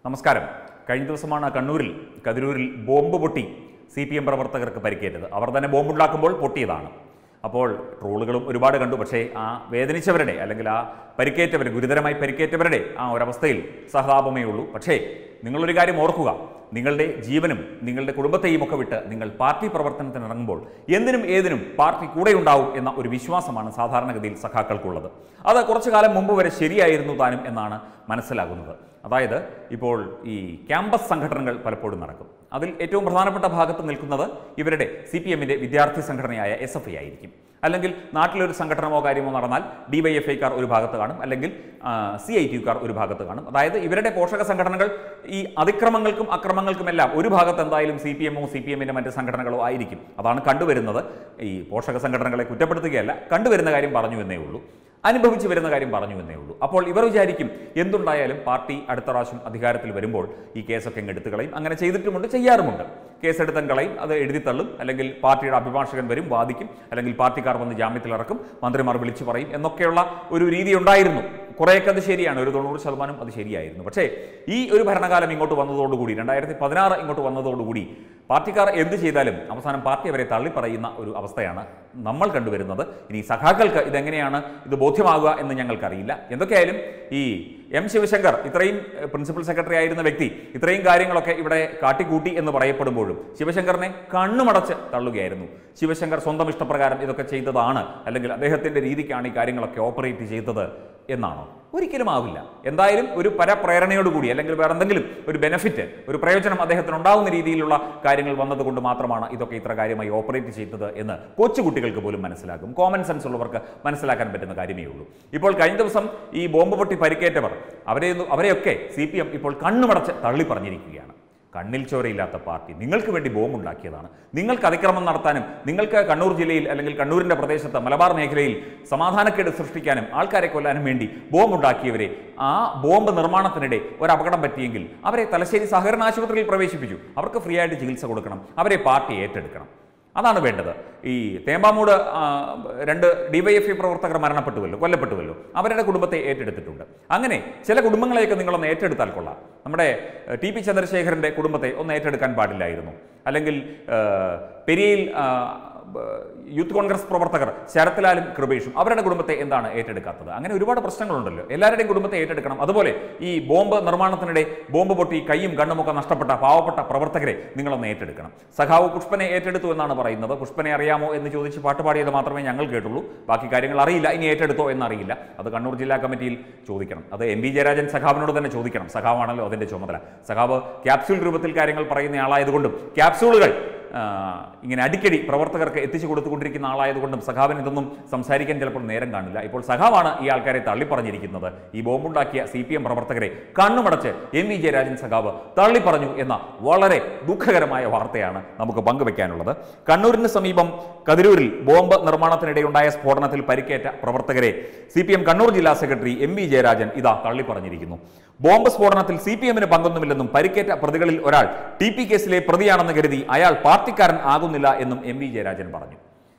നമസ്കാരം കഴിഞ്ഞ ദിവസമാണ് കണ്ണൂരിൽ കതിരൂരിൽ ബോംബ് പൊട്ടി സി പി എം പ്രവർത്തകർക്ക് പരിക്കേറ്റത് അവർ തന്നെ ബോംബുണ്ടാക്കുമ്പോൾ പൊട്ടിയതാണ് അപ്പോൾ ട്രോളുകളും ഒരുപാട് കണ്ടു പക്ഷേ ആ വേദനിച്ചവരുടെ അല്ലെങ്കിൽ ആ പരിക്കേറ്റവർ ഗുരുതരമായി പരിക്കേറ്റവരുടെ ആ ഒരവസ്ഥയിൽ സഹതാപമേ ഉള്ളൂ പക്ഷേ നിങ്ങളൊരു കാര്യം ഓർക്കുക നിങ്ങളുടെ ജീവനും നിങ്ങളുടെ കുടുംബത്തെയും ഒക്കെ വിട്ട് നിങ്ങൾ പാർട്ടി പ്രവർത്തനത്തിന് ഇറങ്ങുമ്പോൾ എന്തിനും ഏതിനും പാർട്ടി കൂടെയുണ്ടാവും എന്ന ഒരു വിശ്വാസമാണ് സാധാരണഗതിയിൽ സഖാക്കൾക്കുള്ളത് അത് കുറച്ചു കാലം മുമ്പ് വരെ ശരിയായിരുന്നു താനും എന്നാണ് മനസ്സിലാകുന്നത് അതായത് ഇപ്പോൾ ഈ ക്യാമ്പസ് സംഘടനകൾ പലപ്പോഴും നടക്കും അതിൽ ഏറ്റവും പ്രധാനപ്പെട്ട ഭാഗത്ത് നിൽക്കുന്നത് ഇവരുടെ സി പി എമ്മിൻ്റെ വിദ്യാർത്ഥി സംഘടനയായ എസ് എഫ് ഐ ആയിരിക്കും അല്ലെങ്കിൽ നാട്ടിലൊരു സംഘടനമോ കാര്യമോ നടന്നാൽ ഡി വൈ എഫ് ഐക്കാർ ഒരു ഭാഗത്ത് കാണും അല്ലെങ്കിൽ സി ഐ ടി യുക്കാർ ഒരു ഭാഗത്ത് കാണും അതായത് ഇവരുടെ പോഷക സംഘടനകൾ ഈ അതിക്രമങ്ങൾക്കും അക്രമങ്ങൾക്കുമെല്ലാം ഒരു ഭാഗത്ത് എന്തായാലും സി പി എമ്മോ സി പി എമ്മിൻ്റെ മറ്റ് സംഘടനകളോ ആയിരിക്കും അതാണ് കണ്ടുവരുന്നത് ഈ പോഷക സംഘടനകളെ കുറ്റപ്പെടുത്തുകയല്ല കണ്ടുവരുന്ന കാര്യം പറഞ്ഞു എന്നേ ഉള്ളൂ അനുഭവിച്ചു വരുന്ന കാര്യം പറഞ്ഞു എന്നേ ഉള്ളൂ അപ്പോൾ ഇവർ വിചാരിക്കും എന്തുണ്ടായാലും പാർട്ടി അടുത്ത പ്രാവശ്യം അധികാരത്തിൽ വരുമ്പോൾ ഈ കേസൊക്കെ അങ്ങ് എടുത്തു കളയും അങ്ങനെ ചെയ്തിട്ടുമുണ്ട് ചെയ്യാറുമുണ്ട് കേസെടുത്തൻ കളയും അത് എഴുതിത്തള്ളും അല്ലെങ്കിൽ പാർട്ടിയുടെ അഭിഭാഷകൻ വരും വാദിക്കും അല്ലെങ്കിൽ പാർട്ടിക്കാർ വന്ന് ജാമ്യത്തിലിറക്കും മന്ത്രിമാർ വിളിച്ചു പറയും എന്നൊക്കെയുള്ള ഒരു രീതി ഉണ്ടായിരുന്നു കുറേയൊക്കെ അത് ശരിയാണ് ഒരു തൊണ്ണൂറ് ശതമാനം അത് ശരിയായിരുന്നു പക്ഷേ ഈ ഒരു ഭരണകാലം ഇങ്ങോട്ട് വന്നതോടുകൂടി രണ്ടായിരത്തി പതിനാറ് ഇങ്ങോട്ട് വന്നതോടുകൂടി പാർട്ടിക്കാർ എന്ത് ചെയ്താലും അവസാനം പാർട്ടി അവരെ തള്ളിപ്പറയുന്ന ഒരു അവസ്ഥയാണ് നമ്മൾ കണ്ടുവരുന്നത് ഇനി സഖാക്കൾക്ക് ഇതെങ്ങനെയാണ് ഇത് ബോധ്യമാകുക എന്ന് ഞങ്ങൾക്കറിയില്ല എന്തൊക്കെയായാലും ഈ എം ശിവശങ്കർ ഇത്രയും എഹ്, പ്രിൻസിപ്പൽ സെക്രട്ടറി ആയിരുന്ന വ്യക്തി ഇത്രയും കാര്യങ്ങളൊക്കെ ഇവിടെ കാട്ടിക്കൂട്ടി എന്ന് പറയപ്പെടുമ്പോഴും ശിവശങ്കറിനെ കണ്ണുമടച്ച് തള്ളുകയായിരുന്നു ശിവശങ്കർ സ്വന്തം ഇഷ്ടപ്രകാരം ഇതൊക്കെ ചെയ്തതാണ് അല്ലെങ്കിൽ അദ്ദേഹത്തിന്റെ രീതിക്കാണ് ഈ കാര്യങ്ങളൊക്കെ ഓപ്പറേറ്റ് ചെയ്തത് എന്നാണോ ഒരിക്കലും ആവില്ല എന്തായാലും ഒരു പരപ്രേരണയോടുകൂടി അല്ലെങ്കിൽ വേറെ എന്തെങ്കിലും ഒരു ബെനിഫിറ്റ് ഒരു പ്രയോജനം അദ്ദേഹത്തിന് ഉണ്ടാകുന്ന രീതിയിലുള്ള കാര്യങ്ങൾ വന്നതുകൊണ്ട് മാത്രമാണ് ഇതൊക്കെ ഇത്ര കാര്യമായി ഓപ്പറേറ്റ് ചെയ്തത് എന്ന് കൊച്ചുകുട്ടികൾക്ക് പോലും മനസ്സിലാകും കോമൺ സെൻസ് ഉള്ളവർക്ക് മനസ്സിലാക്കാൻ പറ്റുന്ന കാര്യമേ ഉള്ളൂ ഇപ്പോൾ കഴിഞ്ഞ ദിവസം ഈ ബോംബ് പൊട്ടി പരിക്കേറ്റവർ അവരെ അവരെയൊക്കെ സി പി എം ഇപ്പോൾ കണ്ണുമടച്ച് തള്ളി പറഞ്ഞിരിക്കുകയാണ് കണ്ണിൽ ചോരയില്ലാത്ത പാർട്ടി നിങ്ങൾക്ക് വേണ്ടി ബോംബ് ഉണ്ടാക്കിയതാണ് നിങ്ങൾക്ക് അതിക്രമം നടത്താനും നിങ്ങൾക്ക് കണ്ണൂർ ജില്ലയിൽ അല്ലെങ്കിൽ കണ്ണൂരിന്റെ പ്രദേശത്ത് മലബാർ മേഖലയിൽ സമാധാനക്കേട് സൃഷ്ടിക്കാനും ആൾക്കാരെ കൊല്ലാനും വേണ്ടി ബോംബ് ഉണ്ടാക്കിയവരെ ആ ബോംബ് നിർമ്മാണത്തിനിടെ ഒരു അപകടം പറ്റിയെങ്കിൽ അവരെ തലശ്ശേരി സഹകരണ ആശുപത്രിയിൽ പ്രവേശിപ്പിച്ചു അവർക്ക് ഫ്രീ ആയിട്ട് ചികിത്സ കൊടുക്കണം അവരെ പാർട്ടി ഏറ്റെടുക്കണം അതാണ് വേണ്ടത് ഈ തേമ്പാമൂട് ആ, രണ്ട് ഡിവൈഎഫ്ഐ പ്രവർത്തകർ മരണപ്പെട്ടുവല്ലോ കൊല്ലപ്പെട്ടുവല്ലോ അവരുടെ കുടുംബത്തെ ഏറ്റെടുത്തിട്ടുണ്ട് അങ്ങനെ ചില കുടുംബങ്ങളെയൊക്കെ നിങ്ങളൊന്ന് ഏറ്റെടുത്താൽ കൊള്ളാം നമ്മുടെ ഏഹ്, ടി പി ചന്ദ്രശേഖരൻ്റെ കുടുംബത്തെ ഒന്ന് ഏറ്റെടുക്കാൻ പാടില്ലായിരുന്നു അല്ലെങ്കിൽ ഏഹ്, പെരിയയിൽ ആ, ബ- യൂത്ത് കോൺഗ്രസ് പ്രവർത്തകർ ശരത്ലാലും കൃപേഷും അവരുടെ കുടുംബത്തെ എന്താണ് ഏറ്റെടുക്കാത്തത് അങ്ങനെ ഒരുപാട് പ്രശ്നങ്ങളുണ്ടല്ലോ എല്ലാവരുടെയും കുടുംബത്തെ ഏറ്റെടുക്കണം അതുപോലെ ഈ ബോംബ് നിർമ്മാണത്തിനിടെ ബോംബ് പൊട്ടി കൈയും കണ്ണുമൊക്കെ നഷ്ടപ്പെട്ട പാവപ്പെട്ട പ്രവർത്തകരെ നിങ്ങളൊന്ന് ഏറ്റെടുക്കണം സഖാവ് പുഷ്പനെ ഏറ്റെടുത്തു എന്നാണ് പറയുന്നത് പുഷ്പനെ അറിയാമോ എന്ന് ചോദിച്ച് പാട്ടുപാടിയത് മാത്രമേ ഞങ്ങൾ കേട്ടുള്ളൂ ബാക്കി കാര്യങ്ങൾ അറിയില്ല ഇനി ഏറ്റെടുത്തോ എന്നറിയില്ല അത് കണ്ണൂർ ജില്ലാ കമ്മിറ്റിയിൽ ചോദിക്കണം അത് എം വി ജയരാജൻ സഖാവിനോട് തന്നെ ചോദിക്കണം സഖാവാണല്ലോ അതിന്റെ ചുമതല സഖാവ് ക്യാപ്സ്യൂൾ രൂപത്തിൽ കാര്യങ്ങൾ പറയുന്ന ആളായതുകൊണ്ടും ക്യാപ്സ്യൂളുകൾ ആ, ഇങ്ങനെ അടിക്കടി പ്രവർത്തകർക്ക് എത്തിച്ചു കൊടുത്തുകൊണ്ടിരിക്കുന്ന ആളായതുകൊണ്ടും സഖാവിന് ഇതൊന്നും സംസാരിക്കാൻ ചിലപ്പോൾ നേരം കാണില്ല ഇപ്പോൾ സഖാവാണ് ഈ ആൾക്കാരെ തള്ളിപ്പറഞ്ഞിരിക്കുന്നത് ഈ ബോംബുണ്ടാക്കിയ സി പി എം പ്രവർത്തകരെ കണ്ണുമടച്ച് എം വി ജയരാജൻ സഖാവ് തള്ളിപ്പറഞ്ഞു എന്ന വളരെ ദുഃഖകരമായ വാർത്തയാണ് നമുക്ക് പങ്കുവെക്കാനുള്ളത് കണ്ണൂരിന് സമീപം കതിരൂരിൽ ബോംബ് നിർമ്മാണത്തിനിടെയുണ്ടായ സ്ഫോടനത്തിൽ പരിക്കേറ്റ പ്രവർത്തകരെ സി പി എം കണ്ണൂർ ജില്ലാ സെക്രട്ടറി എം വി ജയരാജൻ ഇതാ തള്ളിപ്പറഞ്ഞിരിക്കുന്നു ബോംബ് സ്ഫോടനത്തിൽ സി പി എമ്മിന് പങ്കൊന്നുമില്ലെന്നും പരിക്കേറ്റ പ്രതികളിൽ ഒരാൾ ടി പി കേസിലെ പ്രതിയാണെന്ന് കരുതി അയാൾ പാർട്ടിക്കാരൻ ആകുന്നില്ല എന്നും എം വി ജയരാജൻ പറഞ്ഞു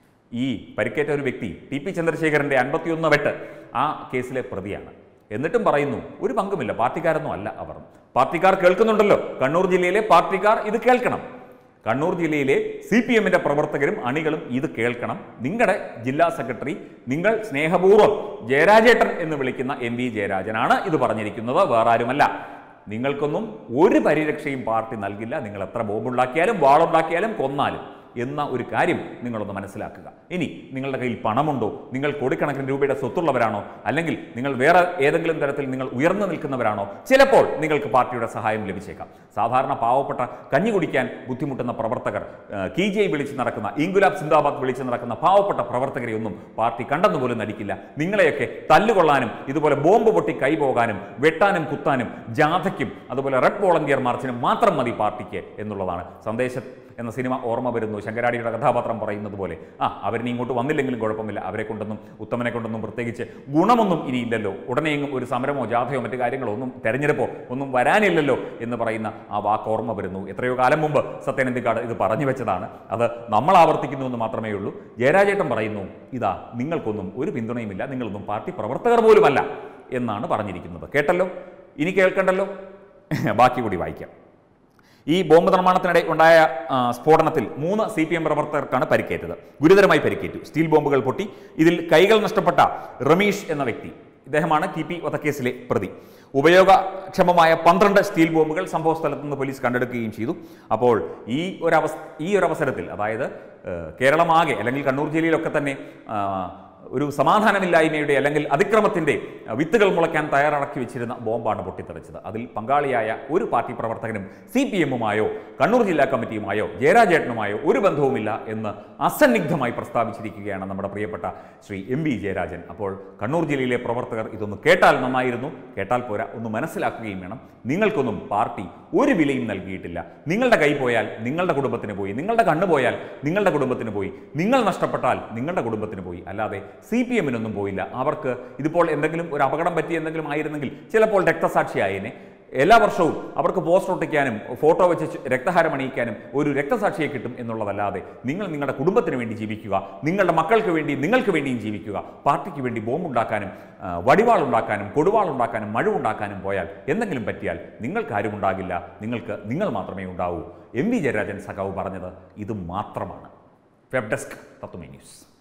ഈ പരിക്കേറ്റ ഒരു വ്യക്തി ടി പി ചന്ദ്രശേഖരന്റെ അൻപത്തിയൊന്ന് വെട്ട് ആ കേസിലെ പ്രതിയാണ് എന്നിട്ടും പറയുന്നു ഒരു പങ്കുമില്ല പാർട്ടിക്കാരൊന്നും അല്ല അവർ പാർട്ടിക്കാർ കേൾക്കുന്നുണ്ടല്ലോ കണ്ണൂർ ജില്ലയിലെ പാർട്ടിക്കാർ ഇത് കേൾക്കണം കണ്ണൂർ ജില്ലയിലെ സി പി എമ്മിന്റെ പ്രവർത്തകരും അണികളും ഇത് കേൾക്കണം നിങ്ങളുടെ ജില്ലാ സെക്രട്ടറി നിങ്ങൾ സ്നേഹപൂർവ്വം ജയരാജേട്ടൻ എന്ന് വിളിക്കുന്ന എം വി ജയരാജനാണ് ഇത് പറഞ്ഞിരിക്കുന്നത് വേറെ ആരുമല്ല നിങ്ങൾക്കൊന്നും ഒരു പരിരക്ഷയും പാർട്ടി നൽകില്ല നിങ്ങൾ എത്ര ബോംബുണ്ടാക്കിയാലും വാളുണ്ടാക്കിയാലും കൊന്നാലും എന്ന ഒരു കാര്യം നിങ്ങളൊന്ന് മനസ്സിലാക്കുക ഇനി നിങ്ങളുടെ കയ്യിൽ പണമുണ്ടോ നിങ്ങൾ കോടിക്കണക്കിന് രൂപയുടെ സ്വത്തുള്ളവരാണോ അല്ലെങ്കിൽ നിങ്ങൾ വേറെ ഏതെങ്കിലും തരത്തിൽ നിങ്ങൾ ഉയർന്നു നിൽക്കുന്നവരാണോ ചിലപ്പോൾ നിങ്ങൾക്ക് പാർട്ടിയുടെ സഹായം ലഭിച്ചേക്കാം സാധാരണ പാവപ്പെട്ട കഞ്ഞി കുടിക്കാൻ ബുദ്ധിമുട്ടുന്ന പ്രവർത്തകർ കി ജെ വിളിച്ച് നടക്കുന്ന ഇൻഗുലാബ് സിന്ദാബാദ് വിളിച്ച് നടക്കുന്ന പാവപ്പെട്ട പ്രവർത്തകരെ ഒന്നും പാർട്ടി കണ്ടെന്ന് പോലും നടിക്കില്ല നിങ്ങളെയൊക്കെ തല്ലുകൊള്ളാനും ഇതുപോലെ ബോംബ് പൊട്ടി കൈപോകാനും വെട്ടാനും കുത്താനും ജാഥയ്ക്കും അതുപോലെ റെഡ് വോളണ്ടിയർ മാർച്ചിനും മാത്രം മതി പാർട്ടിക്ക് എന്നുള്ളതാണ് സന്ദേശം എന്ന സിനിമ ഓർമ്മ വരുന്നു ശങ്കരാടിയുടെ കഥാപാത്രം പറയുന്നത് പോലെ ആ അവരിനി ഇങ്ങോട്ട് വന്നില്ലെങ്കിലും കുഴപ്പമില്ല അവരെ കൊണ്ടൊന്നും ഉത്തമനെ കൊണ്ടൊന്നും പ്രത്യേകിച്ച് ഗുണമൊന്നും ഇനിയില്ലല്ലോ ഉടനെയെങ്കിലും ഒരു സമരമോ ജാഥയോ മറ്റു കാര്യങ്ങളോ ഒന്നും തെരഞ്ഞെടുപ്പോ ഒന്നും വരാനില്ലല്ലോ എന്ന് പറയുന്ന ആ വാക്ക് ഓർമ്മ വരുന്നു എത്രയോ കാലം മുമ്പ് സത്യനന്ദിക്കാട് ഇത് പറഞ്ഞു വെച്ചതാണ് അത് നമ്മൾ ആവർത്തിക്കുന്നു എന്ന് മാത്രമേ ഉള്ളൂ ജയരാജേട്ടൻ പറയുന്നു ഇതാ നിങ്ങൾക്കൊന്നും ഒരു പിന്തുണയുമില്ല നിങ്ങളൊന്നും പാർട്ടി പ്രവർത്തകർ പോലുമല്ല എന്നാണ് പറഞ്ഞിരിക്കുന്നത് കേട്ടല്ലോ ഇനി കേൾക്കണ്ടല്ലോ ബാക്കി കൂടി വായിക്കാം ഈ ബോംബ് നിർമ്മാണത്തിനിടെ ഉണ്ടായ ആ, സ്ഫോടനത്തിൽ മൂന്ന് സി പി എം പ്രവർത്തകർക്കാണ് പരിക്കേറ്റത് ഗുരുതരമായി പരിക്കേറ്റു സ്റ്റീൽ ബോംബുകൾ പൊട്ടി ഇതിൽ കൈകൾ നഷ്ടപ്പെട്ട റമീഷ് എന്ന വ്യക്തി ഇദ്ദേഹമാണ് ടി പി വധക്കേസിലെ പ്രതി ഉപയോഗക്ഷമമായ പന്ത്രണ്ട് സ്റ്റീൽ ബോംബുകൾ സംഭവ സ്ഥലത്ത് നിന്ന് പോലീസ് കണ്ടെടുക്കുകയും ചെയ്തു അപ്പോൾ ഈ ഒരു അവസ് ഈ ഒരു അവസരത്തിൽ അതായത് ഏഹ്, കേരളമാകെ അല്ലെങ്കിൽ കണ്ണൂർ ജില്ലയിലൊക്കെ തന്നെ ആ, ഒരു സമാധാനമില്ലായ്മയുടെ അല്ലെങ്കിൽ അതിക്രമത്തിന്റെ വിത്തുകൾ മുളയ്ക്കാൻ തയ്യാറാക്കി വെച്ചിരുന്ന ബോംബാണ് പൊട്ടിത്തെറിച്ചത് അതിൽ പങ്കാളിയായ ഒരു പാർട്ടി പ്രവർത്തകനും സി പി എമ്മുമായോ കണ്ണൂർ ജില്ലാ കമ്മിറ്റിയുമായോ ജയരാജേട്ടനുമായോ ഒരു ബന്ധവുമില്ല എന്ന് അസന്നിഗ്ധമായി പ്രസ്താവിച്ചിരിക്കുകയാണ് നമ്മുടെ പ്രിയപ്പെട്ട ശ്രീ എം വി ജയരാജൻ അപ്പോൾ കണ്ണൂർ ജില്ലയിലെ പ്രവർത്തകർ ഇതൊന്ന് കേട്ടാൽ നന്നായിരുന്നു കേട്ടാൽ പോരാ ഒന്ന് മനസ്സിലാക്കുകയും വേണം നിങ്ങൾക്കൊന്നും പാർട്ടി ഒരു വിലയും നൽകിയിട്ടില്ല നിങ്ങളുടെ കൈ പോയാൽ നിങ്ങളുടെ കുടുംബത്തിന് പോയി നിങ്ങളുടെ കണ്ണ് പോയാൽ നിങ്ങളുടെ കുടുംബത്തിന് പോയി നിങ്ങൾ നഷ്ടപ്പെട്ടാൽ നിങ്ങളുടെ കുടുംബത്തിന് പോയി അല്ലാതെ സി പി എമ്മിനൊന്നും പോയില്ല അവർക്ക് ഇതിപ്പോൾ എന്തെങ്കിലും ഒരു അപകടം പറ്റി എന്തെങ്കിലും ആയിരുന്നെങ്കിൽ ചിലപ്പോൾ രക്തസാക്ഷിയായേനെ എല്ലാ വർഷവും അവർക്ക് പോസ്റ്റർ ഒട്ടിക്കാനും ഫോട്ടോ വെച്ച് ചു- രക്തഹാരം അണിയിക്കാനും ഒരു രക്തസാക്ഷിയെ കിട്ടും എന്നുള്ളതല്ലാതെ നിങ്ങൾ നിങ്ങളുടെ കുടുംബത്തിന് വേണ്ടി ജീവിക്കുക നിങ്ങളുടെ മക്കൾക്ക് വേണ്ടി നിങ്ങൾക്ക് വേണ്ടിയും ജീവിക്കുക പാർട്ടിക്ക് വേണ്ടി ബോംബുണ്ടാക്കാനും ആ, വടിവാളുണ്ടാക്കാനും കൊടുവാളുണ്ടാക്കാനും മഴവുണ്ടാക്കാനും പോയാൽ എന്തെങ്കിലും പറ്റിയാൽ നിങ്ങൾക്ക് ആരും ഉണ്ടാകില്ല നിങ്ങൾക്ക് നിങ്ങൾ മാത്രമേ ഉണ്ടാവൂ എം വി ജയരാജൻ സഖാവ് പറഞ്ഞത് ഇത് മാത്രമാണ് വെബ് ഡെസ്ക് തത്വമേ ന്യൂസ്